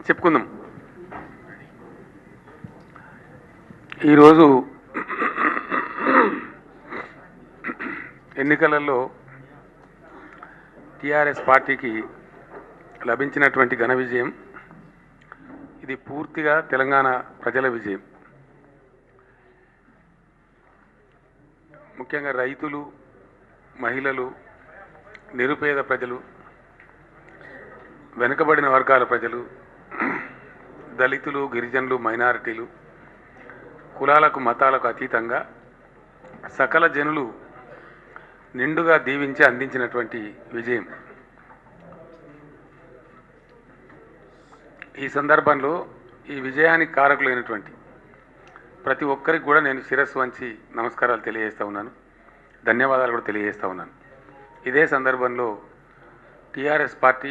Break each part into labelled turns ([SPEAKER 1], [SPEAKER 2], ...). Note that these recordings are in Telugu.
[SPEAKER 1] చెప్పుకుందాం ఈరోజు ఎన్నికలలో టిఆర్ఎస్ పార్టీకి లభించినటువంటి ఘన విజయం ఇది పూర్తిగా తెలంగాణ ప్రజల విజయం ముఖ్యంగా రైతులు మహిళలు నిరుపేద ప్రజలు వెనుకబడిన వర్గాల ప్రజలు దళితులు గిరిజనులు మైనారిటీలు కులాలకు మతాలకు అతీతంగా సకల జనులు నిండుగా దీవించి అందించినటువంటి విజయం ఈ సందర్భంలో ఈ విజయానికి కారకులైనటువంటి ప్రతి ఒక్కరికి కూడా నేను శిరస్సు వంచి నమస్కారాలు తెలియజేస్తా ఉన్నాను ధన్యవాదాలు కూడా తెలియజేస్తా ఉన్నాను ఇదే సందర్భంలో టీఆర్ఎస్ పార్టీ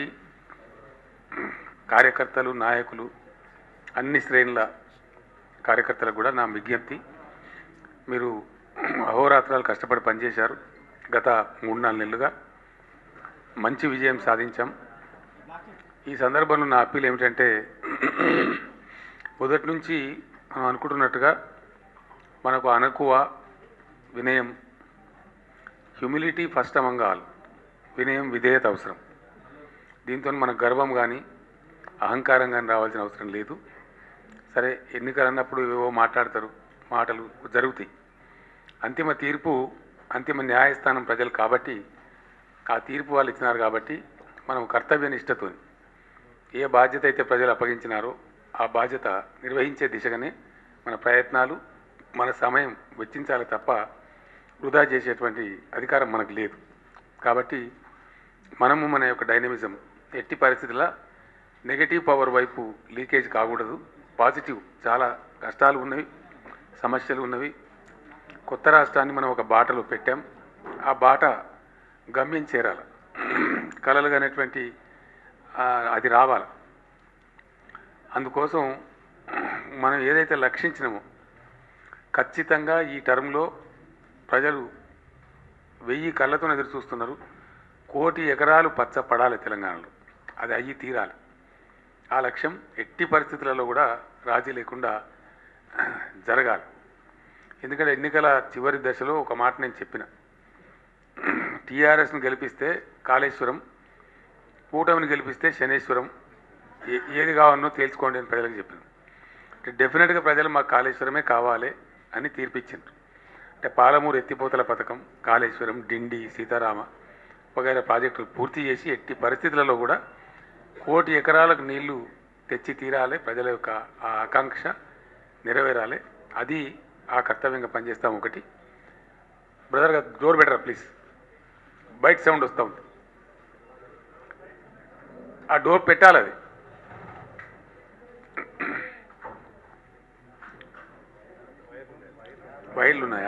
[SPEAKER 1] కార్యకర్తలు నాయకులు అన్ని శ్రేణుల కార్యకర్తలకు కూడా నా విజ్ఞప్తి మీరు అహోరాత్రాలు కష్టపడి పనిచేశారు గత మూడు నాలుగు నెలలుగా మంచి విజయం సాధించాం ఈ సందర్భంలో నా అప్పీల్ ఏమిటంటే మొదటి నుంచి మనం అనుకుంటున్నట్టుగా మనకు అనకువ వినయం హ్యూమిలిటీ ఫస్ట్ అమంగ్ ఆల్ వినయం విధేయత అవసరం దీంతో మనకు గర్వం కానీ అహంకారం కానీ రావాల్సిన అవసరం లేదు సరే ఎన్నికలు అన్నప్పుడు ఏవో మాట్లాడతారు మాటలు జరుగుతాయి అంతిమ తీర్పు అంతిమ న్యాయస్థానం ప్రజలు కాబట్టి ఆ తీర్పు వాళ్ళు ఇచ్చినారు కాబట్టి మనం కర్తవ్య నిష్టతో ఏ బాధ్యత అయితే ప్రజలు అప్పగించినారో ఆ బాధ్యత నిర్వహించే దిశగానే మన ప్రయత్నాలు మన సమయం వెచ్చించాలి తప్ప వృధా చేసేటువంటి అధికారం మనకు లేదు కాబట్టి మనము మన యొక్క డైనమిజం ఎట్టి పరిస్థితుల్లో నెగటివ్ పవర్ వైపు లీకేజ్ కాకూడదు పాజిటివ్ చాలా కష్టాలు ఉన్నవి సమస్యలు ఉన్నవి కొత్త రాష్ట్రాన్ని మనం ఒక బాటలో పెట్టాం ఆ బాట గమ్యం చేరాలి కలలు అనేటువంటి అది రావాలి అందుకోసం మనం ఏదైతే లక్షించినామో ఖచ్చితంగా ఈ టర్మ్లో ప్రజలు వెయ్యి కళ్ళతో ఎదురు చూస్తున్నారు కోటి ఎకరాలు పచ్చ పడాలి తెలంగాణలో అది అయ్యి తీరాలి ఆ లక్ష్యం ఎట్టి పరిస్థితులలో కూడా రాజీ లేకుండా జరగాలి ఎందుకంటే ఎన్నికల చివరి దశలో ఒక మాట నేను చెప్పిన టీఆర్ఎస్ను గెలిపిస్తే కాళేశ్వరం కూటమిని గెలిపిస్తే శనేశ్వరం ఏ ఏది కావాలనో తేల్చుకోండి అని ప్రజలకు చెప్పాను అంటే డెఫినెట్గా ప్రజలు మాకు కాళేశ్వరమే కావాలి అని తీర్పిచ్చిండ్రు అంటే పాలమూరు ఎత్తిపోతల పథకం కాళేశ్వరం డిండి సీతారామ వగైరా ప్రాజెక్టులు పూర్తి చేసి ఎట్టి పరిస్థితులలో కూడా కోటి ఎకరాలకు నీళ్లు తెచ్చి తీరాలి ప్రజల యొక్క ఆ ఆకాంక్ష నెరవేరాలి అది ఆ కర్తవ్యంగా పనిచేస్తాం ఒకటి బ్రదర్ డోర్ బెటరా ప్లీజ్ బయట సౌండ్ వస్తూ ఉంది ఆ డోర్ పెట్టాలి అది వైర్లు ఉన్నాయా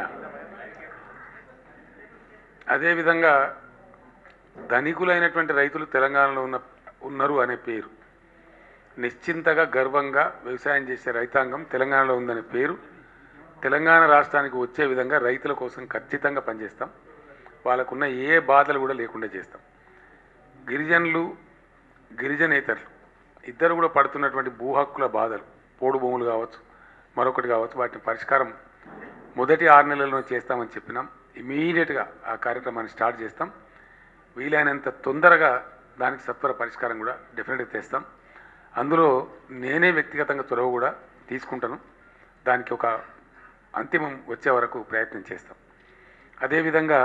[SPEAKER 1] అదేవిధంగా ధనికులైనటువంటి రైతులు తెలంగాణలో ఉన్న ఉన్నారు అనే పేరు నిశ్చింతగా గర్వంగా వ్యవసాయం చేసే రైతాంగం తెలంగాణలో ఉందనే పేరు తెలంగాణ రాష్ట్రానికి వచ్చే విధంగా రైతుల కోసం ఖచ్చితంగా పనిచేస్తాం వాళ్ళకున్న ఏ బాధలు కూడా లేకుండా చేస్తాం గిరిజనులు గిరిజనేతరులు ఇద్దరు కూడా పడుతున్నటువంటి భూ హక్కుల బాధలు పోడు భూములు కావచ్చు మరొకటి కావచ్చు వాటిని పరిష్కారం మొదటి ఆరు నెలల్లో చేస్తామని చెప్పినాం ఇమీడియట్గా ఆ కార్యక్రమాన్ని స్టార్ట్ చేస్తాం వీలైనంత తొందరగా దానికి సత్వర పరిష్కారం కూడా డెఫినెట్గా తెస్తాం అందులో నేనే వ్యక్తిగతంగా చొరవ కూడా తీసుకుంటాను దానికి ఒక అంతిమం వచ్చే వరకు ప్రయత్నం చేస్తాం అదేవిధంగా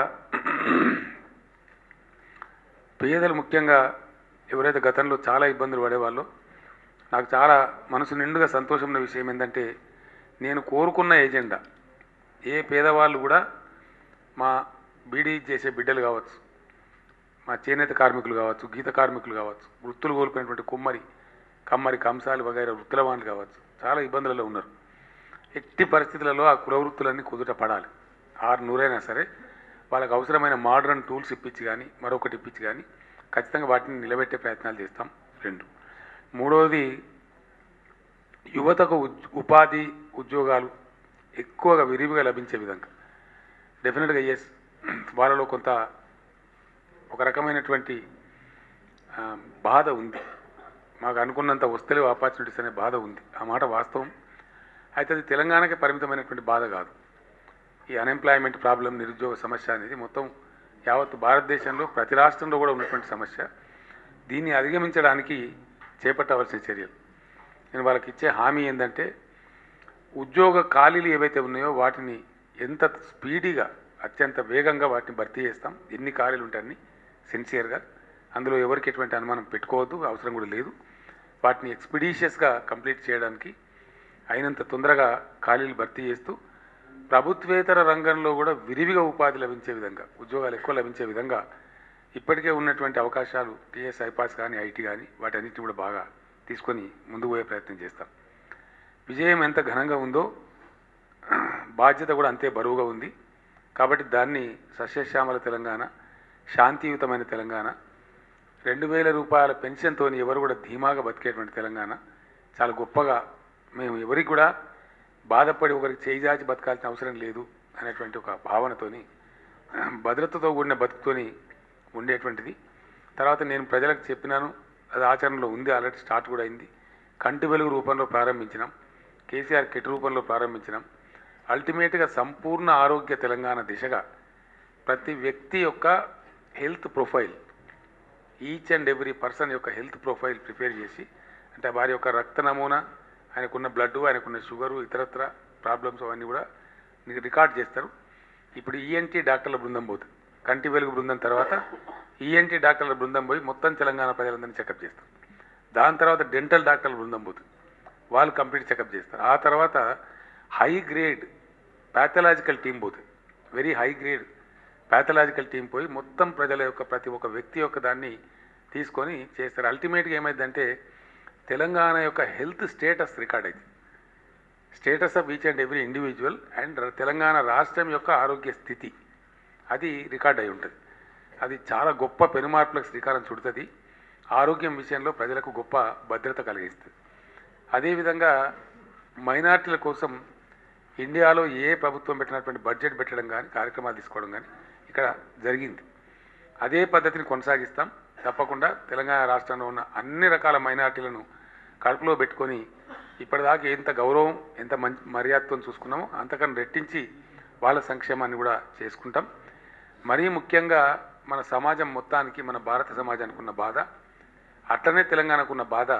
[SPEAKER 1] పేదలు ముఖ్యంగా ఎవరైతే గతంలో చాలా ఇబ్బందులు పడేవాళ్ళో నాకు చాలా మనసు నిండుగా సంతోషం ఉన్న విషయం ఏంటంటే నేను కోరుకున్న ఏజెండా ఏ పేదవాళ్ళు కూడా మా బీడీ చేసే బిడ్డలు కావచ్చు మా చేనేత కార్మికులు కావచ్చు గీత కార్మికులు కావచ్చు వృత్తులు కోల్పోయినటువంటి కుమ్మరి కమ్మరి కంసాలు వగైరా వృత్తుల వాళ్ళు కావచ్చు చాలా ఇబ్బందులలో ఉన్నారు ఎట్టి పరిస్థితులలో ఆ కుల వృత్తులన్నీ కుదుట పడాలి ఆరు నూరైనా సరే వాళ్ళకి అవసరమైన మోడర్న్ టూల్స్ ఇప్పించి కానీ మరొకటి ఇప్పించి కానీ ఖచ్చితంగా వాటిని నిలబెట్టే ప్రయత్నాలు చేస్తాం రెండు మూడవది యువతకు ఉద్- ఉపాధి ఉద్యోగాలు ఎక్కువగా విరివిగా లభించే విధంగా డెఫినెట్గా ఎస్ వాళ్ళలో కొంత ఒక రకమైనటువంటి ఆ, బాధ ఉంది మాకు అనుకున్నంత వస్తలేవు ఆపర్చునిటీస్ అనే బాధ ఉంది ఆ మాట వాస్తవం అయితే అది తెలంగాణకే పరిమితమైనటువంటి బాధ కాదు ఈ అన్ఎంప్లాయ్మెంట్ ప్రాబ్లం నిరుద్యోగ సమస్య అనేది మొత్తం యావత్ భారతదేశంలో ప్రతి రాష్ట్రంలో కూడా ఉన్నటువంటి సమస్య దీన్ని అధిగమించడానికి చేపట్టవలసిన చర్యలు నేను వాళ్ళకి ఇచ్చే హామీ ఏంటంటే ఉద్యోగ ఖాళీలు ఏవైతే ఉన్నాయో వాటిని ఎంత స్పీడీగా అత్యంత వేగంగా వాటిని భర్తీ చేస్తాం ఎన్ని ఖాళీలు ఉంటాయని సిన్సియర్గా అందులో ఎవరికి ఎటువంటి అనుమానం పెట్టుకోవద్దు అవసరం కూడా లేదు వాటిని ఎక్స్పిడీషియస్గా కంప్లీట్ చేయడానికి అయినంత తొందరగా ఖాళీలు భర్తీ చేస్తూ ప్రభుత్వేతర రంగంలో కూడా విరివిగా ఉపాధి లభించే విధంగా ఉద్యోగాలు ఎక్కువ లభించే విధంగా ఇప్పటికే ఉన్నటువంటి అవకాశాలు టీఎస్ ఐపాస్ కానీ ఐటీ కానీ వాటన్నిటిని కూడా బాగా తీసుకొని ముందుకు పోయే ప్రయత్నం చేస్తాం విజయం ఎంత ఘనంగా ఉందో బాధ్యత కూడా అంతే బరువుగా ఉంది కాబట్టి దాన్ని సస్యశ్యామల తెలంగాణ శాంతియుతమైన తెలంగాణ రెండు వేల రూపాయల పెన్షన్తో ఎవరు కూడా ధీమాగా బతికేటువంటి తెలంగాణ చాలా గొప్పగా మేము ఎవరికి కూడా బాధపడి ఒకరికి చేయి చాచి బతకాల్సిన అవసరం లేదు అనేటువంటి ఒక భావనతోని భద్రతతో కూడిన బతుకుతోని ఉండేటువంటిది తర్వాత నేను ప్రజలకు చెప్పినాను అది ఆచరణలో ఉంది ఆల్రెడీ స్టార్ట్ కూడా అయింది కంటి వెలుగు రూపంలో ప్రారంభించినాం కేసీఆర్ కిట్ రూపంలో ప్రారంభించినాం అల్టిమేట్గా సంపూర్ణ ఆరోగ్య తెలంగాణ దిశగా ప్రతి వ్యక్తి యొక్క health profile each and every person యొక్క హెల్త్ ప్రొఫైల్ ప్రిపేర్ చేసి అంటే వారి యొక్క రక్త నమూనా ఆయనకున్న బ్లడ్ ఆయనకున్న షుగరు ఇతరత్ర ప్రాబ్లమ్స్ అవన్నీ కూడా నీకు రికార్డ్ చేస్తారు ఇప్పుడు ఈఎన్టీ డాక్టర్ల బృందం పోతుంది కంటి వెలుగు బృందం తర్వాత ఈఎన్టీ డాక్టర్ల బృందం పోయి మొత్తం తెలంగాణ ప్రజలందరినీ చెకప్ చేస్తారు దాని తర్వాత డెంటల్ డాక్టర్ల బృందం పోతుంది వాళ్ళు కంప్లీట్ చెకప్ చేస్తారు ఆ తర్వాత హై గ్రేడ్ ప్యాథలాజికల్ టీం పోతుంది very high grade pathological team పోయి మొత్తం ప్రజల యొక్క ప్రతి ఒక్క వ్యక్తి యొక్క దాన్ని తీసుకొని చేస్తారు అల్టిమేట్గా ఏమైందంటే తెలంగాణ యొక్క హెల్త్ స్టేటస్ రికార్డ్ అయింది status of each and every individual and Telangana రాష్ట్రం యొక్క ఆరోగ్య స్థితి అది రికార్డ్ అయి ఉంటుంది అది చాలా గొప్ప పెనుమార్పులకు శ్రీకారం చుడుతుంది ఆరోగ్యం విషయంలో ప్రజలకు గొప్ప భద్రత కలిగిస్తుంది అదేవిధంగా మైనార్టీల కోసం ఇండియాలో ఏ ప్రభుత్వం పెట్టినటువంటి బడ్జెట్ పెట్టడం కానీ కార్యక్రమాలు తీసుకోవడం కానీ ఇక్కడ జరిగింది అదే పద్ధతిని కొనసాగిస్తాం తప్పకుండా తెలంగాణ రాష్ట్రంలో ఉన్న అన్ని రకాల మైనార్టీలను కడుపులో పెట్టుకొని ఇప్పటిదాకా ఎంత గౌరవం ఎంత మంచి మర్యాదతో చూసుకున్నామో అంతకన్నా రెట్టించి వాళ్ళ సంక్షేమాన్ని కూడా చేసుకుంటాం మరీ ముఖ్యంగా మన సమాజం మొత్తానికి మన భారత సమాజానికి ఉన్న బాధ అట్లనే తెలంగాణకు ఉన్న బాధ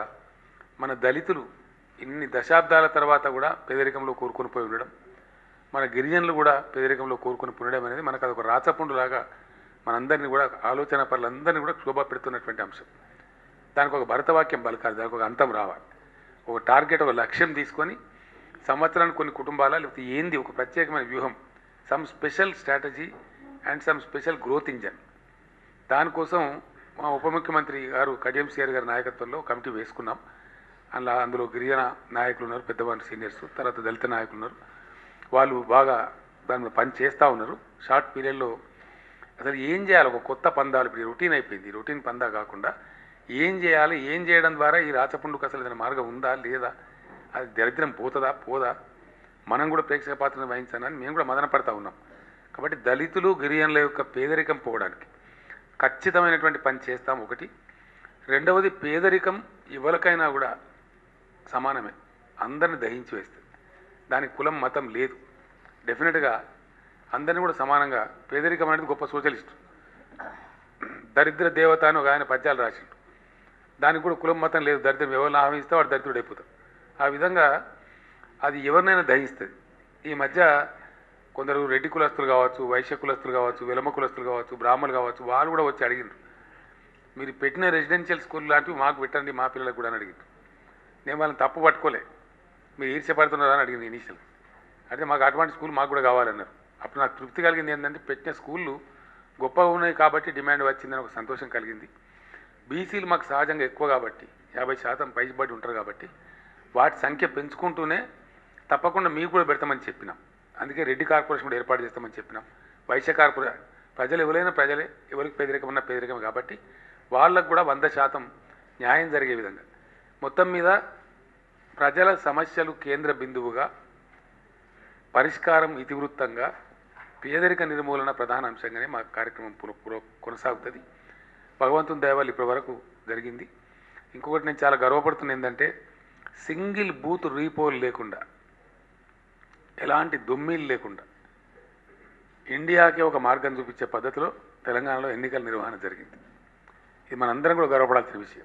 [SPEAKER 1] మన దళితులు ఇన్ని దశాబ్దాల తర్వాత కూడా పేదరికంలో కోరుకొని పోయి ఉండడం మన గిరిజనులు కూడా పేదరికంలో కోరుకొని ఉండడం అనేది మనకు అదొక రాచపుండులాగా మనందరినీ కూడా ఆలోచన పనులందరినీ కూడా శోభ పెడుతున్నటువంటి అంశం దానికి ఒక భరతవాక్యం పలకాలి దానికి ఒక అంతం రావాలి ఒక టార్గెట్ ఒక లక్ష్యం తీసుకొని సంవత్సరానికి కొన్ని కుటుంబాల లేకపోతే ఏంది ఒక ప్రత్యేకమైన వ్యూహం some special strategy and some special growth engine దానికోసం మా ఉప ముఖ్యమంత్రి గారు కడియం సిఆర్ గారి నాయకత్వంలో కమిటీ వేసుకున్నాం అందులో అందులో గిరిజన నాయకులు ఉన్నారు పెద్దవాళ్ళు సీనియర్స్ తర్వాత దళిత నాయకులు ఉన్నారు వాళ్ళు బాగా దాని మీద పని చేస్తూ ఉన్నారు షార్ట్ పీరియడ్లో అసలు ఏం చేయాలి ఒక కొత్త పందాలు ఇప్పుడు రొటీన్ అయిపోయింది రొటీన్ పందా కాకుండా ఏం చేయాలి ఏం చేయడం ద్వారా ఈ రాచపుండుకు అసలు ఏదైనా మార్గం ఉందా లేదా అది దరిద్రం పోతుందా పోదా మనం కూడా ప్రేక్షక పాత్రను వహించాలని మేము కూడా మదన పడతా ఉన్నాం కాబట్టి దళితులు గిరిజనుల యొక్క పేదరికం పోవడానికి ఖచ్చితమైనటువంటి పని చేస్తాం ఒకటి రెండవది పేదరికం ఎవరికైనా కూడా సమానమే అందరిని దహించి వేస్తుంది దానికి కులం మతం లేదు డెఫినెట్గా అందరిని కూడా సమానంగా పేదరికం అనేది గొప్ప సోషలిస్ట్ దరిద్ర దేవత అని ఒక ఆయన పద్యాలు రాసిండు దానికి కూడా కులం మతం లేదు దరిద్రం ఎవరిని ఆహ్వానిస్తే వాడు దరిద్రుడు అయిపోతాడు ఆ విధంగా అది ఎవరినైనా దహిస్తుంది ఈ మధ్య కొందరు రెడ్డి కులస్తులు కావచ్చు వైశ్య కులస్తులు కావచ్చు విలమ కులస్తులు కావచ్చు బ్రాహ్మణులు కావచ్చు వాళ్ళు కూడా వచ్చి అడిగిండ్రు మీరు పెట్టిన రెసిడెన్షియల్ స్కూల్ లాంటివి మాకు పెట్టండి మా పిల్లలకు కూడా అని అడిగిండ్రు నేను వాళ్ళని తప్పు పట్టుకోలే మీరు ఈర్ష్యపడుతున్నారా అని అడిగింది ఇనీషియల్ అయితే మాకు అటువంటి స్కూల్ మాకు కూడా కావాలన్నారు అప్పుడు నాకు తృప్తి కలిగింది ఏంటంటే పెట్టిన స్కూళ్ళు గొప్పగా ఉన్నాయి కాబట్టి డిమాండ్ వచ్చిందని ఒక సంతోషం కలిగింది బీసీలు మాకు సహజంగా ఎక్కువ కాబట్టి యాభై శాతం పైబడి ఉంటారు కాబట్టి వాటి సంఖ్య పెంచుకుంటూనే తప్పకుండా మీకు కూడా పెడతామని చెప్పినాం అందుకే రెడ్డి కార్పొరేషన్ కూడా ఏర్పాటు చేస్తామని చెప్పినాం వైశ్య కార్పొరే ప్రజలు ఎవరైనా ప్రజలే ఎవరికి పేదరికం ఉన్నా పేదరికమే కాబట్టి వాళ్ళకు కూడా వంద శాతం న్యాయం జరిగే విధంగా మొత్తం మీద ప్రజల సమస్యలు కేంద్ర బిందువుగా పరిష్కారం ఇతివృత్తంగా పేదరిక నిర్మూలన ప్రధాన అంశంగానే మా కార్యక్రమం పుర పుర కొనసాగుతుంది భగవంతుని దయవల్ల ఇప్పటి వరకు జరిగింది ఇంకొకటి నేను చాలా గర్వపడుతున్నా ఏంటంటే సింగిల్ బూత్ రీపోల్ లేకుండా ఎలాంటి దొమ్మీలు లేకుండా ఇండియాకి ఒక మార్గం చూపించే పద్ధతిలో తెలంగాణలో ఎన్నికల నిర్వహణ జరిగింది ఇది మనందరం కూడా గర్వపడాల్సిన విషయం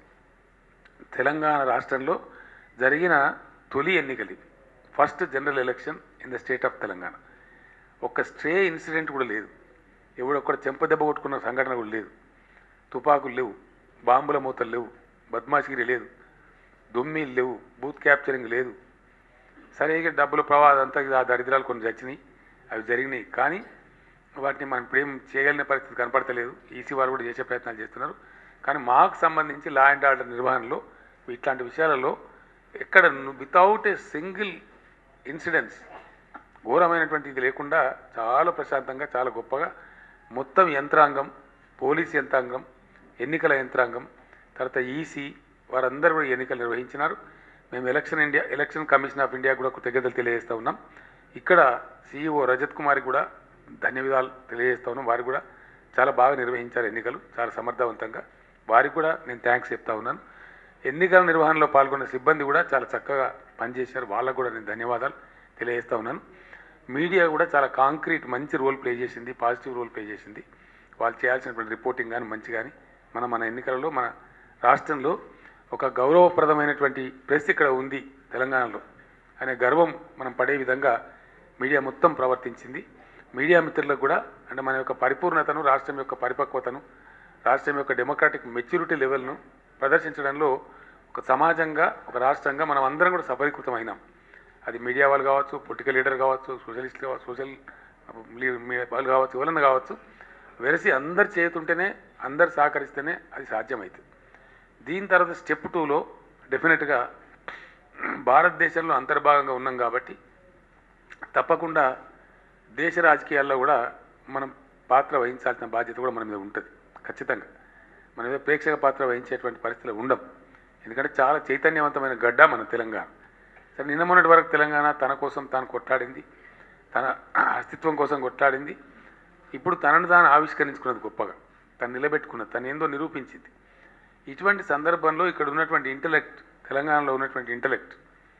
[SPEAKER 1] తెలంగాణ రాష్ట్రంలో జరిగిన తొలి ఎన్నికలు ఇవి first general election in the state of Telangana ఒక్క స్ట్రే ఇన్సిడెంట్ కూడా లేదు ఎవడొక్కడ చెంప దెబ్బ కొట్టుకున్న సంఘటన కూడా లేదు తుపాకులు లేవు బాంబుల మూతలు లేవు బద్మాషగిరి లేదు దొమ్మీలు లేవు బూత్ క్యాప్చరింగ్ లేదు సరే ఇక డబ్బుల ప్రవాహం అంతా ఆ దరిద్రాలు కొన్ని చచ్చినాయి అవి జరిగినాయి కానీ వాటిని మనం ఇప్పుడేం చేయగలిగిన పరిస్థితి కనపడతలేదు ఈసీ వారు కూడా చేసే ప్రయత్నాలు చేస్తున్నారు కానీ మాకు సంబంధించి లా అండ్ ఆర్డర్ నిర్వహణలో ఇట్లాంటి విషయాలలో ఎక్కడ వితౌట్ ఏ సింగిల్ ఇన్సిడెంట్స్ ఘోరమైనటువంటి ఇది లేకుండా చాలా ప్రశాంతంగా చాలా గొప్పగా మొత్తం యంత్రాంగం పోలీస్ యంత్రాంగం ఎన్నికల యంత్రాంగం తర్వాత ఈసీ వారందరూ కూడా ఎన్నికలు నిర్వహించినారు మేము election India election commission of India కూడా కృతజ్ఞతలు తెలియజేస్తూ ఉన్నాం ఇక్కడ సీఈఓ రజత్ కుమార్కి కూడా ధన్యవాదాలు తెలియజేస్తా ఉన్నాం వారు కూడా చాలా బాగా నిర్వహించారు ఎన్నికలు చాలా సమర్థవంతంగా వారికి కూడా నేను థ్యాంక్స్ చెప్తా ఉన్నాను ఎన్నికల నిర్వహణలో పాల్గొన్న సిబ్బంది కూడా చాలా చక్కగా పనిచేశారు వాళ్ళకు కూడా నేను ధన్యవాదాలు తెలియజేస్తా ఉన్నాను మీడియా కూడా చాలా కాంక్రీట్ మంచి రోల్ ప్లే చేసింది పాజిటివ్ రోల్ ప్లే చేసింది వాళ్ళు చేయాల్సినటువంటి రిపోర్టింగ్ కానీ మంచి కానీ మన మన ఎన్నికలలో మన రాష్ట్రంలో ఒక గౌరవప్రదమైనటువంటి ప్రెస్ ఇక్కడ ఉంది తెలంగాణలో అనే గర్వం మనం పడే విధంగా మీడియా మొత్తం ప్రవర్తించింది మీడియా మిత్రులకు కూడా అంటే మన యొక్క పరిపూర్ణతను రాష్ట్రం యొక్క పరిపక్వతను రాష్ట్రం యొక్క డెమోక్రాటిక్ మెచ్యూరిటీ లెవెల్ను ప్రదర్శించడంలో ఒక సమాజంగా ఒక రాష్ట్రంగా మనం అందరం కూడా సఫలీకృతమైనాం అది మీడియా వాళ్ళు కావచ్చు పొలిటికల్ లీడర్ కావచ్చు సోషలిస్ట్ కావచ్చు సోషల్ లీ- మీ- వాళ్ళు కావచ్చు ఎవరన్నా కావచ్చు వెరసి అందరు చేతుంటేనే అందరు సహకరిస్తేనే అది సాధ్యమవుతుంది దీని తర్వాత స్టెప్ టూలో డెఫినెట్గా భారతదేశంలో అంతర్భాగంగా ఉన్నాం కాబట్టి తప్పకుండా దేశ రాజకీయాల్లో కూడా మనం పాత్ర వహించాల్సిన బాధ్యత కూడా మన మీద ఉంటుంది ఖచ్చితంగా మన మీద ప్రేక్షక పాత్ర వహించేటువంటి పరిస్థితులు ఉండం ఎందుకంటే చాలా చైతన్యవంతమైన గడ్డ మన తెలంగాణ సరే నిన్న మొన్నటి వరకు తెలంగాణ తన కోసం తాను కొట్లాడింది తన అస్తిత్వం కోసం కొట్లాడింది ఇప్పుడు తనను తాను ఆవిష్కరించుకున్నది గొప్పగా తను నిలబెట్టుకున్నది తను ఏందో నిరూపించింది ఇటువంటి సందర్భంలో ఇక్కడ ఉన్నటువంటి ఇంటలెక్ట్ తెలంగాణలో ఉన్నటువంటి ఇంటలెక్ట్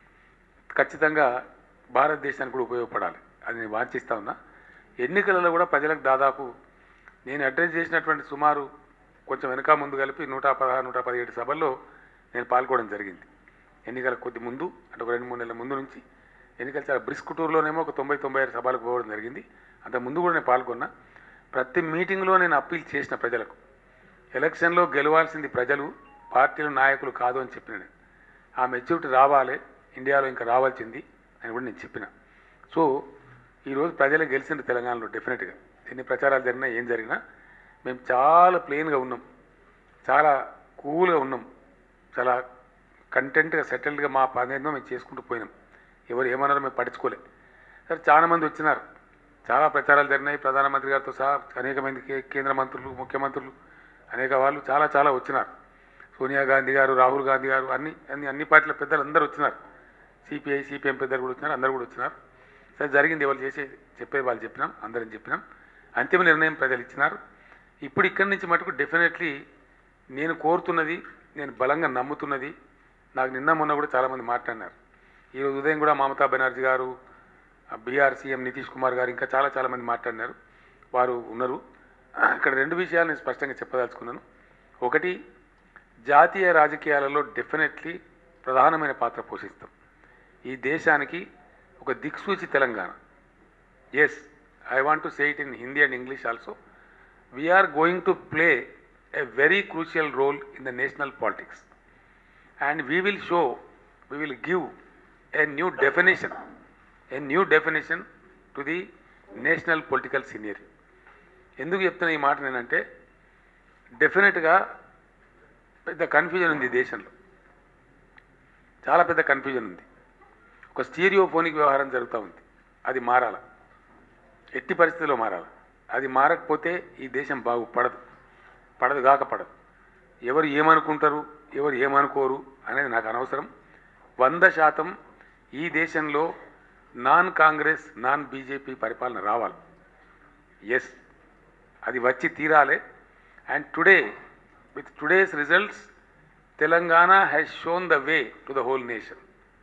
[SPEAKER 1] ఖచ్చితంగా భారతదేశానికి కూడా ఉపయోగపడాలి అది నేను వాంఛిస్తా ఉన్నా ఎన్నికలలో కూడా ప్రజలకు దాదాపు నేను అడ్రస్ చేసినటువంటి సుమారు కొంచెం వెనక ముందు కలిపి నూట పదహారు నూట పదిహేడు సభల్లో నేను పాల్గొనడం జరిగింది ఎన్నికల కొద్ది ముందు అంటే ఒక రెండు మూడు నెలల ముందు నుంచి ఎన్నికలు చాలా బ్రిస్క్ టూర్లోనేమో ఒక తొంభై తొంభై ఆరు సభలకు పోవడం జరిగింది అంత ముందు కూడా నేను పాల్గొన్నా ప్రతి మీటింగ్లో నేను అప్పీల్ చేసిన ప్రజలకు ఎలక్షన్లో గెలవాల్సింది ప్రజలు పార్టీలు నాయకులు కాదు అని చెప్పిన నేను ఆ మెచ్యూరిటీ రావాలి ఇండియాలో ఇంకా రావాల్సింది అని కూడా నేను చెప్పిన సో ఈరోజు ప్రజలే గెలిచింది తెలంగాణలో డెఫినెట్గా ఎన్ని ప్రచారాలు జరిగినా ఏం జరిగినా మేము చాలా ప్లెయిన్గా ఉన్నాం చాలా కూల్గా ఉన్నాం చాలా కంటెంట్గా సెటిల్డ్గా మా పని ఏందో మేము చేసుకుంటూ పోయినాం ఎవరు ఏమన్నారో మేము పట్టించుకోలే సరే చాలా మంది వచ్చినారు చాలా ప్రచారాలు జరిగినాయి ప్రధానమంత్రి గారితో సహా అనేక మంది కే- కేంద్ర మంత్రులు ముఖ్యమంత్రులు అనేక వాళ్ళు చాలా చాలా వచ్చినారు సోనియా గాంధీ గారు రాహుల్ గాంధీ గారు అన్ని అన్ని అన్ని పార్టీల పెద్దలు అందరూ వచ్చినారు సిపిఐ సిపిఎం పెద్దలు కూడా వచ్చినారు అందరూ కూడా వచ్చినారు సరే జరిగింది ఎవరు చేసే చెప్పేది వాళ్ళు చెప్పినాం అందరం చెప్పినాం అంతిమ నిర్ణయం ప్రజలు ఇచ్చినారు ఇప్పుడు ఇక్కడి నుంచి మటుకు డెఫినెట్లీ నేను కోరుతున్నది నేను బలంగా నమ్ముతున్నది నాకు నిన్న మొన్న కూడా చాలామంది మాట్లాడినారు ఈరోజు ఉదయం కూడా మమతా బెనర్జీ గారు ఆ బీఆర్ సీఎం నితీష్ కుమార్ గారు ఇంకా చాలా చాలా మంది మాట్లాడినారు వారు ఉన్నారు ఇక్కడ రెండు విషయాలు నేను స్పష్టంగా చెప్పదలుచుకున్నాను ఒకటి జాతీయ రాజకీయాలలో డెఫినెట్లీ ప్రధానమైన పాత్ర పోషిస్తాం ఈ దేశానికి ఒక దిక్సూచి Telangana yes I want to say it in Hindi and English also we're going to play a very crucial role in the national politics and we will show, we will give a new definition, a new definition to the national political senior ఎందుకు చెప్తున్నా ఈ మాట నేనంటే డెఫినెట్గా పెద్ద కన్ఫ్యూజన్ ఉంది ఈ దేశంలో చాలా పెద్ద కన్ఫ్యూజన్ ఉంది ఒక స్టీరియోఫోనిక్ వ్యవహారం జరుగుతూ ఉంది అది మారాల ఎట్టి పరిస్థితిలో మారాల అది మారకపోతే ఈ దేశం బాగుపడదు పడదు గాక పడదు ఎవరు ఏమనుకుంటారు ఎవరు ఏమనుకోరు అనేది నాకు అనవసరం వంద శాతం ఈ దేశంలో నాన్ కాంగ్రెస్ నాన్ బీజేపీ పరిపాలన రావాలి ఎస్ అది వచ్చి తీరాలి and today with today's results Telangana has shown the way to the whole nation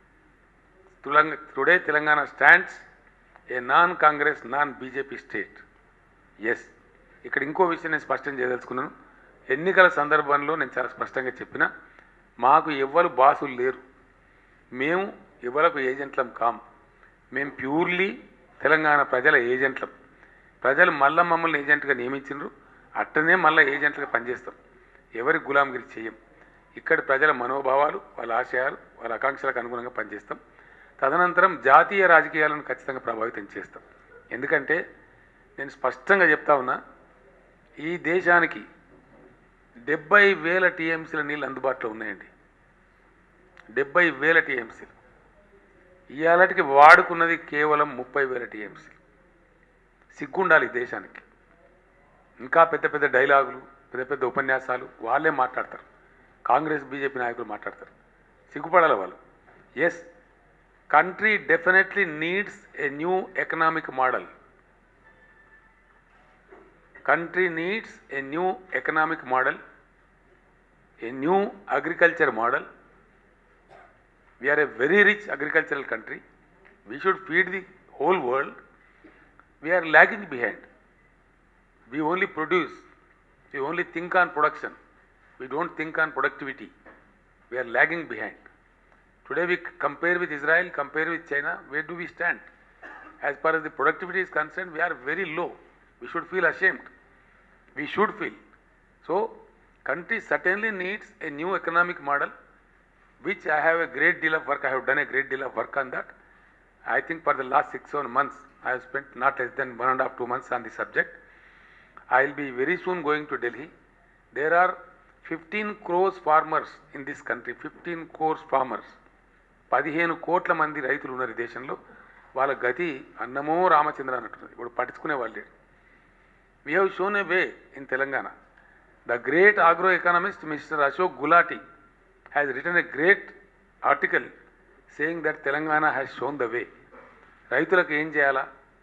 [SPEAKER 1] today Telangana stands a non Congress non BJP state yes ఇక్కడ ఇంకో విషయం నేను స్పష్టం చేయదలుచుకున్నాను ఎన్నికల సందర్భంలో నేను చాలా స్పష్టంగా చెప్పిన మాకు ఎవ్వరు బాసులు లేరు మేము ఎవరకు ఏజెంట్లం కాం మేము ప్యూర్లీ తెలంగాణ ప్రజల ఏజెంట్లం ప్రజలు మళ్ళా మమ్మల్ని ఏజెంట్గా నియమించిండ్రు అట్టనే మళ్ళీ ఏజెంట్లుగా పనిచేస్తాం ఎవరి గులాంగిరి చేయం ఇక్కడ ప్రజల మనోభావాలు వాళ్ళ ఆశయాలు వాళ్ళ ఆకాంక్షలకు అనుగుణంగా పనిచేస్తాం తదనంతరం జాతీయ రాజకీయాలను ఖచ్చితంగా ప్రభావితం చేస్తాం ఎందుకంటే నేను స్పష్టంగా చెప్తా ఉన్నా ఈ దేశానికి డెబ్బై వేల టీఎంసీల నీళ్ళు అందుబాటులో ఉన్నాయండి డెబ్బై వేల టీఎంసీలు ఇవాళకి వాడుకున్నది కేవలం ముప్పై వేల టీఎంసీ సిగ్గుండాలి ఈ దేశానికి ఇంకా పెద్ద పెద్ద డైలాగులు పెద్ద పెద్ద ఉపన్యాసాలు వాళ్ళే మాట్లాడతారు కాంగ్రెస్ బీజేపీ నాయకులు మాట్లాడతారు సిగ్గుపడాలి వాళ్ళు yes country definitely needs a new economic model country needs a new economic model, a new agriculture model. We are a very rich agricultural country. We should feed the whole world. We are lagging behind. We only produce, we only think on production. We don't think on productivity. We are lagging behind. Today we compare with Israel, compare with China, where do we stand? As far as the productivity is concerned, we are very low. We should feel ashamed. We should feel. So, country certainly needs a new economic model, which I have a great deal of work. I have done a great deal of work on that. I think for the last six seven months, I have spent not less than one and a half two months on the subject. I will be very soon going to Delhi. There are 15 crores farmers in this country. 15 crores farmers. పదిహేను కోట్ల మంది రైతులు ఉన్నారు ఈ దేశంలో వాళ్ళ గతి అన్నమో రామచంద్ర అన్నట్టున్నది ఇప్పుడు పట్టించుకునే వాళ్ళు లేరు we have shown a way in Telangana. The great agroeconomist Mr. Ashok Gulati has written a great article saying that Telangana has shown the way. రైతులకు ఏం చేయాలా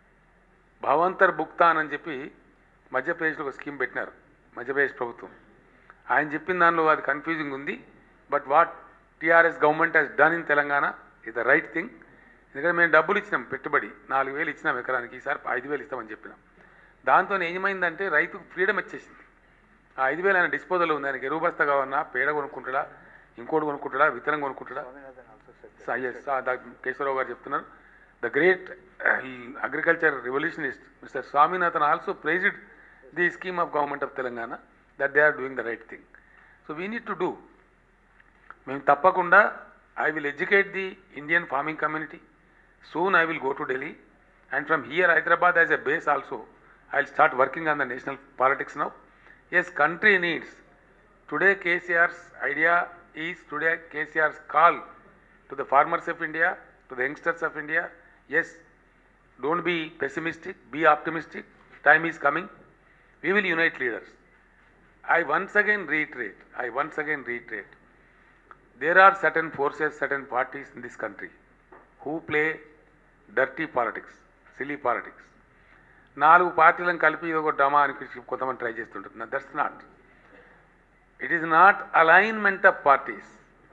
[SPEAKER 1] భవంతర్ భుక్తాన్ అని చెప్పి మధ్యప్రదేశ్లో ఒక స్కీమ్ పెట్టినారు మధ్యప్రదేశ్ ప్రభుత్వం ఆయన చెప్పిన దానిలో అది కన్ఫ్యూజింగ్ ఉంది but what TRS government has done in Telangana is the right thing ఎందుకంటే మేము డబ్బులు ఇచ్చినాం పెట్టుబడి నాలుగు వేలు ఇచ్చినాం ఎకరానికి ఈసారి ఐదు వేలు ఇస్తామని చెప్పినాం దాంతో ఏమైందంటే రైతుకు ఫ్రీడమ్ వచ్చేసింది ఆ ఐదు వేలు ఆయన డిస్పోజల్ ఉంది ఆయనకి ఎరువు బస్తా కావన్నా పేడ కొనుక్కుంటాడా ఇంకోటి కొనుక్కుంటాడా విత్తనం కొనుక్కుంటాడా ఎస్ కేశవరావు గారు చెప్తున్నారు the great agriculture revolutionist mister Swaminathan also praised the scheme of government of Telangana that they are doing the right thing so we need to do మేము తప్పకుండా I will educate the Indian farming community soon I will go to Delhi and from here Hyderabad as a base also I'll start working on the national politics now. Yes, country needs. Today KCR's idea is today KCR's call to the farmers of India, to the youngsters of India. Yes, don't be pessimistic, be optimistic. Time is coming. We will unite leaders. I once again reiterate, I once again reiterate, there are certain forces, certain parties in this country who play dirty politics, silly politics. నాలుగు పార్టీలను కలిపి ఇది ఒక డ్రామా అనిపించి కొంతమంది ట్రై చేస్తుంటారు that's not it is not alignment of parties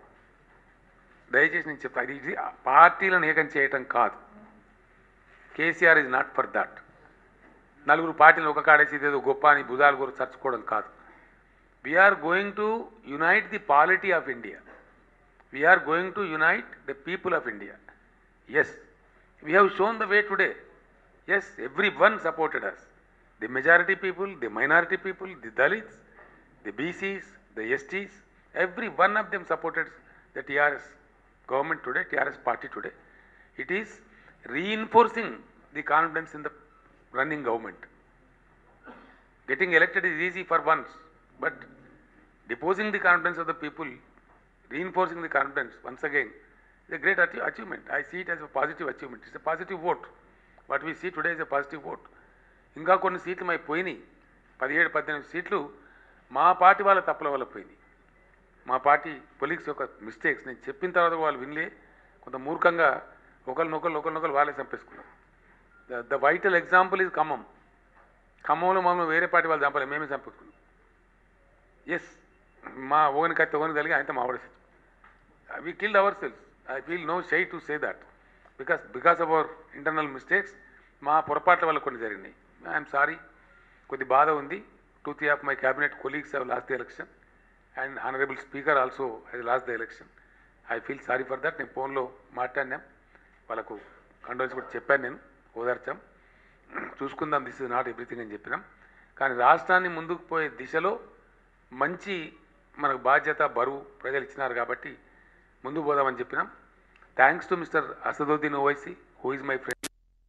[SPEAKER 1] దయచేసి నేను చెప్తాను ఇది పార్టీలను ఏకం చేయటం కాదు KCR is not for that నలుగురు పార్టీలు ఒక కాడేసి ఇదేదో గొప్ప అని భుజాలు కూడా చర్చుకోవడం కాదు we're going to unite the polity of India we're going to unite the people of India yes we have shown the way today Yes, everyone supported us. The majority people, the minority people, the Dalits, the BCs, the STs, every one of them supported the TRS government today, TRS party today. It is reinforcing the confidence in the running government. Getting elected is easy for once, but deposing the confidence of the people, reinforcing the confidence once again, is a great ach- achievement. I see it as a positive achievement. It's a positive vote. What we see today is a positive vote ఇంకా కొన్ని సీట్లు మై పోయినాయి పదిహేడు పద్దెనిమిది సీట్లు మా పార్టీ వాళ్ళ తప్పుల వల్ల పోయినాయి మా పార్టీ పొలిక్స్ యొక్క మిస్టేక్స్ నేను చెప్పిన తర్వాత వాళ్ళు వినలే కొంత మూర్ఖంగా ఒకరినొకరు ఒకరినొకరు వాళ్ళే చంపేసుకున్నారు the the vital example is Khammam ఖమ్మంలో మమ్మల్ని వేరే పార్టీ వాళ్ళు చంపలేదు మేమే చంపేసుకున్నాం ఎస్
[SPEAKER 2] మా ఓని కత్తి ఓని కలిగి ఆయనతో మావాడేసి we killed ourselves I feel no shy to say that because because of our internal mistakes మా పొరపాట్ల వల్ల కొన్ని జరిగినాయి ఐఎమ్ సారీ కొద్ది బాధ ఉంది two three of my cabinet colleagues have lost the election and honourable speaker also has lost the election I feel sorry for that నేను ఫోన్లో మాట్లాడినాం వాళ్ళకు కండోల్స్ కూడా చెప్పాను నేను ఓదార్చాం చూసుకుందాం దిస్ ఇస్ నాట్ ఎవ్రీథింగ్ అని చెప్పినాం కానీ రాష్ట్రాన్ని ముందుకు పోయే దిశలో మంచి మనకు బాధ్యత బరువు ప్రజలు ఇచ్చినారు కాబట్టి ముందుకు పోదామని చెప్పినాం thanks to mister Asaduddin Owaisi who is my friend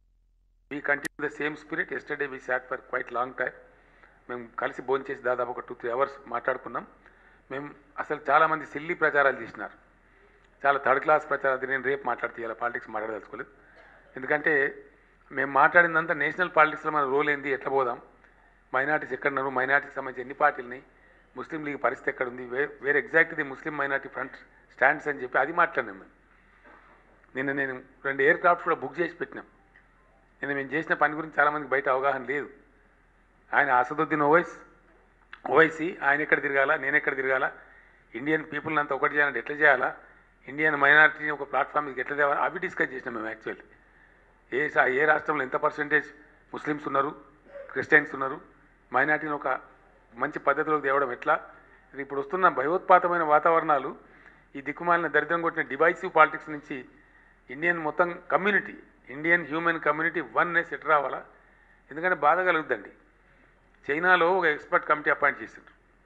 [SPEAKER 2] we continue the same spirit yesterday we sat for quite long time మేము కలిసి భోజనం చేసి దాదాపు ఒక టూ త్రీ అవర్స్ మాట్లాడుకున్నాం మేము అసలు చాలామంది సిల్లీ ప్రచారాలు చేసినారు చాలా థర్డ్ క్లాస్ ప్రచారాలు నేను రేపు మాట్లాడితే ఇలా పాలిటిక్స్ మాట్లాడదలుచుకోలేదు ఎందుకంటే మేము మాట్లాడిందంతా నేషనల్ పాలిటిక్స్లో మన రోల్ ఏంది ఎట్లా పోదాం మైనార్టీస్ ఎక్కడున్నారు మైనార్టీకి సంబంధించి ఎన్ని పార్టీలని ముస్లిం లీగ్ పరిస్థితి ఎక్కడ ఉంది వే వేరే exact the Muslim minority front stands అని చెప్పి అది మాట్లాడినాం మేము నిన్న నేను రెండు ఎయిర్ క్రాఫ్ట్స్ కూడా బుక్ చేసి పెట్టినాం నిన్న మేము చేసిన పని గురించి చాలామందికి బయట అవగాహన లేదు ఆయన అసదుద్దీన్ ఓవైస్ ఓవైసీ ఆయన ఎక్కడ తిరగాల నేను ఎక్కడ తిరగాల ఇండియన్ పీపుల్ని అంతా ఒకటి చేయాలంటే ఎట్లా చేయాలా ఇండియన్ మైనారిటీని ఒక ప్లాట్ఫామ్ మీదకి ఎట్లా తేవాలి అవి డిస్కస్ చేసినాం మేము యాక్చువల్లీ ఏ సా- ఏ రాష్ట్రంలో ఎంత పర్సంటేజ్ ముస్లిమ్స్ ఉన్నారు క్రిస్టియన్స్ ఉన్నారు మైనార్టీని ఒక మంచి పద్ధతిలోకి తేవడం ఎట్లా ఇది ఇప్పుడు వస్తున్న భయోత్పాతమైన వాతావరణాలు ఈ దిక్కుమాలిన దరిద్రం కొట్టిన డివైసివ్ పాలిటిక్స్ నుంచి ఇండియన్ మొత్తం community Indian human community oneness at రావాలా ఎందుకంటే బాధ కలుగుద్దండి చైనాలో ఒక ఎక్స్పర్ట్ కమిటీ అపాయింట్ చేసిండ్రు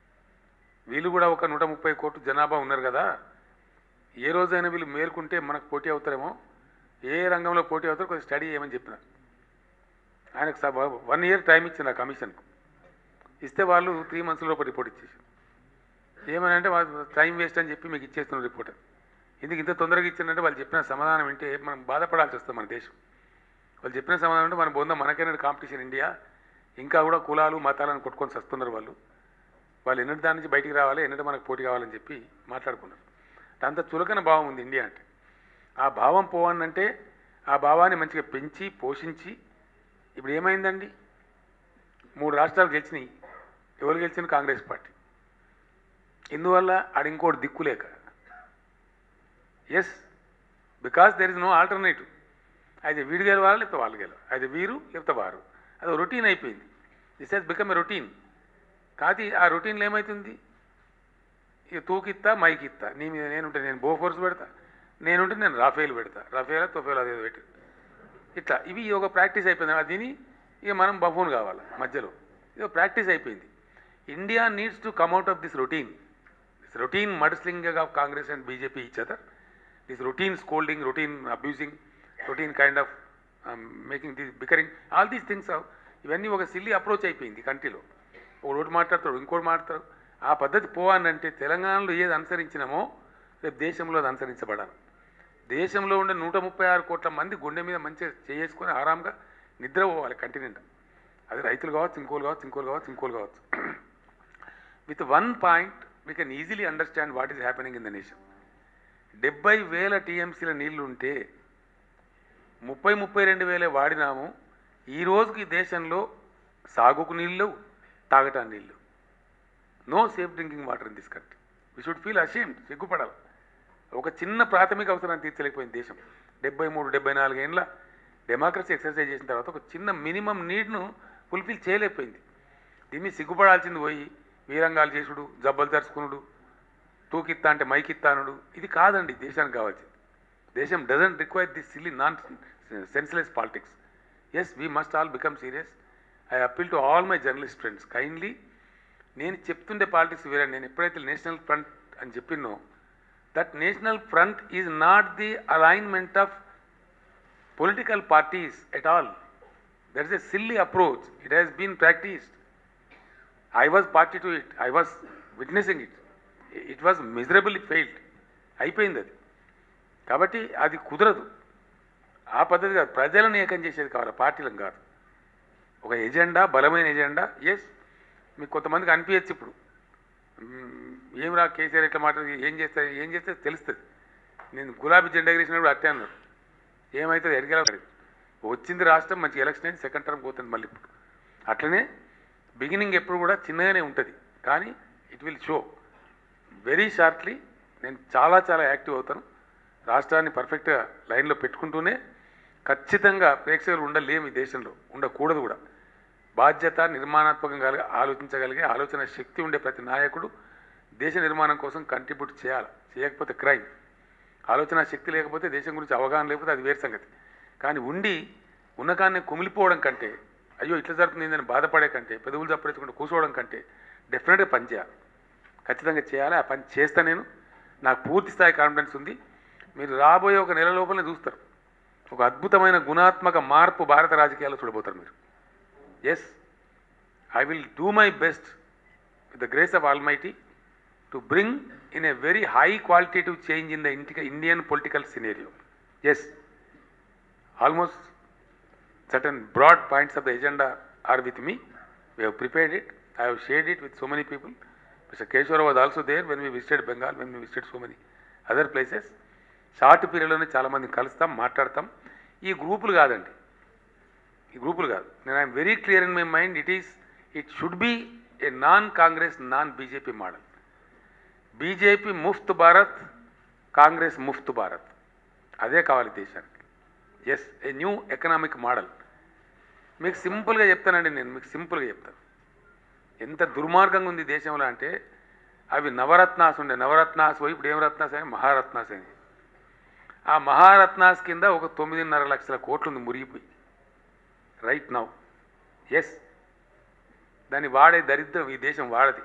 [SPEAKER 2] వీళ్ళు కూడా ఒక నూట ముప్పై కోట్లు జనాభా ఉన్నారు కదా ఏ రోజైనా వీళ్ళు మేల్కుంటే మనకు పోటీ అవుతారేమో ఏ రంగంలో పోటీ అవుతారో కొంచెం స్టడీ చేయమని చెప్పినారు ఆయనకు స- వన్ ఇయర్ టైం ఇచ్చింది ఆ కమిషన్కు ఇస్తే వాళ్ళు త్రీ మంత్స్లో ఒక రిపోర్ట్ ఇచ్చేసారు ఏమని అంటే వాళ్ళు టైం వేస్ట్ అని చెప్పి మీకు ఇచ్చేస్తున్న రిపోర్ట్ ఎందుకు ఇంత తొందరగా ఇచ్చిందంటే వాళ్ళు చెప్పిన సమాధానం వింటే మనం బాధపడాల్సి వస్తుంది మన దేశం వాళ్ళు చెప్పిన సమాధానం అంటే మన బొంద మనకైనా కాంపిటీషన్ ఇండియా ఇంకా కూడా కులాలు మతాలను కొట్టుకొని వస్తున్నారు వాళ్ళు వాళ్ళు ఎన్నటి దాని నుంచి బయటికి రావాలి ఎన్నటి మనకు పోటీ కావాలని చెప్పి మాట్లాడుకున్నారు అంత చులకన భావం ఉంది ఇండియా అంటే ఆ భావం పోవాలంటే ఆ భావాన్ని మంచిగా పెంచి పోషించి ఇప్పుడు ఏమైందండి మూడు రాష్ట్రాలు గెలిచినాయి ఎవరు గెలిచిన కాంగ్రెస్ పార్టీ ఇందువల్ల ఆడ ఇంకోటి దిక్కులేక yes because there is no alternative అయితే వీడు గెలవాలి లేకపోతే వాళ్ళు గెలవాలి అయితే వీరు లేకపోతే వారు అది రొటీన్ అయిపోయింది this has become a routine కాదు ఆ రొటీన్లో ఏమవుతుంది ఇక తూకిత్తా మైకిత్తా నీ మీద నేనుంటే నేను బోఫోర్స్ పెడతా నేనుంటే నేను రాఫేల్ పెడతా రాఫేలా తొఫేల్ అదేదో పెట్టి ఇట్లా ఇవి ఒక ప్రాక్టీస్ అయిపోయింది అది తిని ఇక మనం బఫూన్ కావాలి మధ్యలో ఇది ప్రాక్టీస్ అయిపోయింది India needs to come out of this routine this routine mudslinging of Congress and BJP each other this routine scolding routine abusing routine kind of making this bickering all these things ఇవన్నీ ఒక సిల్లీ అప్రోచ్ అయిపోయింది కంట్రీలో ఒకటి మాట్లాడతాడు ఇంకోటి మాట్లాడతాడు ఆ పద్ధతి పోవాలంటే తెలంగాణలో ఏది అనుసరించినామో రేపు దేశంలో అది అనుసరించబడాలి దేశంలో ఉండే నూట ముప్పై ఆరు కోట్ల మంది గుండె మీద మంచిగా చేసుకొని ఆరాంగా నిద్ర పోవాలి కంటి నిండా అది రైతులు కావచ్చు ఇంకోలు కావచ్చు ఇంకోలు కావచ్చు ఇంకోలు కావచ్చు with one point we can easily understand what is happening in the nation డెబ్బై వేల టీఎంసీల నీళ్లు ఉంటే ముప్పై ముప్పై రెండు వేలే వాడినాము ఈ రోజుకి ఈ దేశంలో సాగుకు నీళ్ళు తాగటానికి నీళ్ళు no safe drinking water in this country we should feel ashamed సిగ్గుపడాలి ఒక చిన్న ప్రాథమిక అవసరాన్ని తీర్చలేకపోయింది దేశం డెబ్బై మూడు డెబ్బై నాలుగు ఏళ్ళ డెమోక్రసీ ఎక్సర్సైజ్ చేసిన తర్వాత ఒక చిన్న మినిమం నీడ్ను ఫుల్ఫిల్ చేయలేకపోయింది దీన్ని సిగ్గుపడాల్సింది పోయి వీరంగాలు చేసుడు జబ్బలు తెరుచుకునుడు తూకిత్తా అంటే మైకిత్తానుడు ఇది కాదండి దేశానికి కావాల్సింది దేశం doesn't require this silly non senseless politics yes we must all become serious I appeal to all my journalist friends kindly నేను చెప్తుండే పాలిటిక్స్ వేరే నేను ఎప్పుడైతే నేషనల్ ఫ్రంట్ అని చెప్పినో that national front is not the alignment of political parties at all that is a silly approach it has been practised I was party to it I was witnessing it it was miserably failed అయిపోయింది అది కాబట్టి అది కుదరదు ఆ పద్ధతి కాదు ప్రజలను ఏకం చేసేది కావాలి పార్టీలను కాదు ఒక ఎజెండా బలమైన ఎజెండా ఎస్ మీకు కొంతమందికి అనిపించచ్చు ఇప్పుడు మ్మ్, ఏం రా కేసీఆర్ ఇట్లా మాట్లాడి ఏం చేస్తారు ఏం చేస్తే తెలుస్తుంది నేను గులాబీ జెండా ఎగిరేసినప్పుడు అట్టే అన్నాడు ఏమవుతుంది ఎరిగేలా వచ్చింది రాష్ట్రం మంచి ఎలక్షన్ అయింది సెకండ్ టర్మ్ పోతుంది మళ్ళీ ఇప్పుడు అట్లనే బిగినింగ్ ఎప్పుడు కూడా చిన్నగానే ఉంటుంది కానీ it will show very shortly నేను చాలా చాలా యాక్టివ్ అవుతాను రాష్ట్రాన్ని పర్ఫెక్ట్గా లైన్లో పెట్టుకుంటూనే ఖచ్చితంగా ప్రేక్షకులు ఉండలేము ఈ దేశంలో ఉండకూడదు కూడా బాధ్యత నిర్మాణాత్మకంగా కలిగి ఆలోచించగలిగే ఆలోచన శక్తి ఉండే ప్రతి నాయకుడు దేశ నిర్మాణం కోసం కంట్రిబ్యూట్ చేయాలి చేయకపోతే క్రైమ్ ఆలోచన శక్తి లేకపోతే దేశం గురించి అవగాహన లేకపోతే అది వేరు సంగతి కానీ ఉండి ఉన్నకాన్ని కుమిలిపోవడం కంటే అయ్యో ఇట్లా జరుగుతుంది అని బాధపడే కంటే పెదవులు చప్పరించుకుంటూ కూర్చోవడం కంటే డెఫినెట్గా పని చేయాలి ఖచ్చితంగా చేయాలి ఆ పని చేస్తా నేను నాకు పూర్తి స్థాయి కాన్ఫిడెన్స్ ఉంది మీరు రాబోయే ఒక నెల లోపలనే చూస్తారు ఒక అద్భుతమైన గుణాత్మక మార్పు భారత రాజకీయాల్లో చూడబోతారు మీరు yes I will do my best with the grace of almighty to bring in a very high qualitative change in the Indian political scenario yes almost certain broad points of the agenda are with me. We have prepared it. I have shared it with so many people. Mr. Keshwara was also there when we visited Bengal, when we visited so many other places. Short పీరియడ్లోనే చాలామందిని కలుస్తాం మాట్లాడతాం ఈ గ్రూపులు కాదండి ఈ గ్రూపులు కాదు నేను I'm very clear in my mind it is it should be a non Congress non BJP model BJP ముఫ్త్ భారత్ కాంగ్రెస్ ముఫ్త్ భారత్ అదే కావాలి దేశానికి yes a new economic model మీకు సింపుల్గా చెప్తానండి నేను మీకు సింపుల్గా చెప్తాను ఎంత దుర్మార్గంగా ఉంది దేశంలో అంటే అవి నవరత్నాస్ ఉండే నవరత్నాస్ పోయి ఇప్పుడు ఏం రత్నాస్ అని మహారత్నాస్ అని ఆ మహారత్నాస్ కింద ఒక తొమ్మిదిన్నర లక్షల కోట్లు ఉంది మురిగిపోయి రైట్ నౌ ఎస్ దాన్ని వాడే దరిద్రం ఈ దేశం వాడది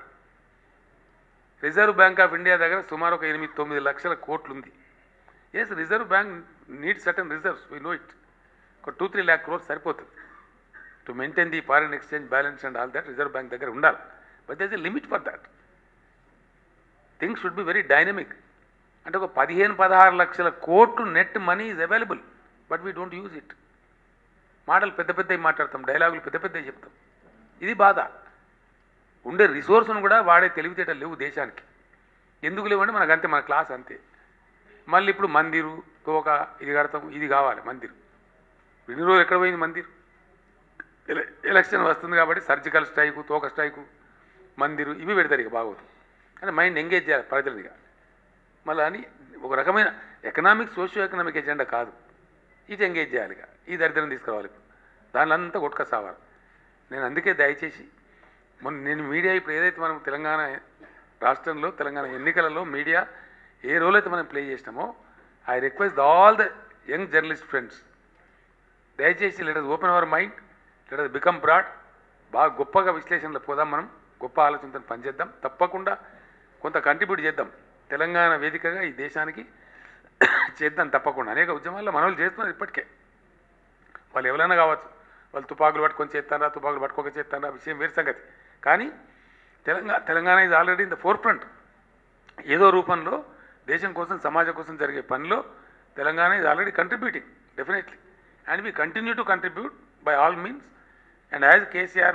[SPEAKER 2] రిజర్వ్ బ్యాంక్ ఆఫ్ ఇండియా దగ్గర సుమారు ఒక ఎనిమిది తొమ్మిది లక్షల కోట్లు ఉంది yes reserve bank need certain reserves we know it ఒక టూ త్రీ ల్యాక్ క్రోర్స్ సరిపోతుంది to maintain the foreign exchange balance and all that reserve bank దగ్గర ఉండాలి but there is a limit for that things should be very dynamic అంటే ఒక పదిహేను పదహారు లక్షల కోట్లు net money is available but we don't use it మాటలు పెద్ద పెద్దవి మాట్లాడతాం డైలాగులు పెద్ద పెద్దవి చెప్తాం ఇది బాధ ఉండే రిసోర్స్ను కూడా వాడే తెలివితేటలు లేవు దేశానికి ఎందుకు లేవంటే మనకు అంతే మన క్లాస్ అంతే మళ్ళీ ఇప్పుడు మందిరు తోక ఇది కడతాం ఇది కావాలి మందిరు ఇన్ని రోజులు ఎక్కడ పోయింది మందిర్ ఎల- ఎలక్షన్ వస్తుంది కాబట్టి సర్జికల్ స్ట్రైకు తోక స్ట్రైకు మందిరు ఇవి పెడతారు ఇక బాగోదు కానీ మైండ్ ఎంగేజ్ చేయాలి ప్రజలని ఇక మళ్ళీ అని ఒక రకమైన ఎకనామిక్ సోషియో ఎకనామిక్ ఎజెండా కాదు ఇది ఎంగేజ్ చేయాలి ఇక ఈ దరిద్రం తీసుకురావాలి దానిలో అంతా కొట్టుక సావాలి నేను అందుకే దయచేసి మొన్న నేను మీడియా ఇప్పుడు ఏదైతే మనం తెలంగాణ రాష్ట్రంలో తెలంగాణ ఎన్నికలలో మీడియా ఏ రోల్ అయితే మనం ప్లే చేసినామో I request all the young journalist friends దయచేసి let open our mind let become broad బాగా గొప్పగా విశ్లేషణలో పోదాం మనం గొప్ప ఆలోచనతో పనిచేద్దాం తప్పకుండా కొంత కంట్రిబ్యూట్ చేద్దాం తెలంగాణ వేదికగా ఈ దేశానికి చేద్దాం తప్పకుండా అనేక ఉద్యమాల్లో మన వాళ్ళు చేస్తున్నారు ఇప్పటికే వాళ్ళు ఎవరైనా కావచ్చు వాళ్ళు తుపాకులు పట్టుకొని చేస్తారా తుపాకులు పట్టుకోక చేస్తారా విషయం వేరు సంగతి కానీ Telangana Telangana is already in the forefront ఏదో రూపంలో దేశం కోసం సమాజం కోసం జరిగే పనిలో Telangana is already contributing definitely and we continue to contribute by all means and as KCR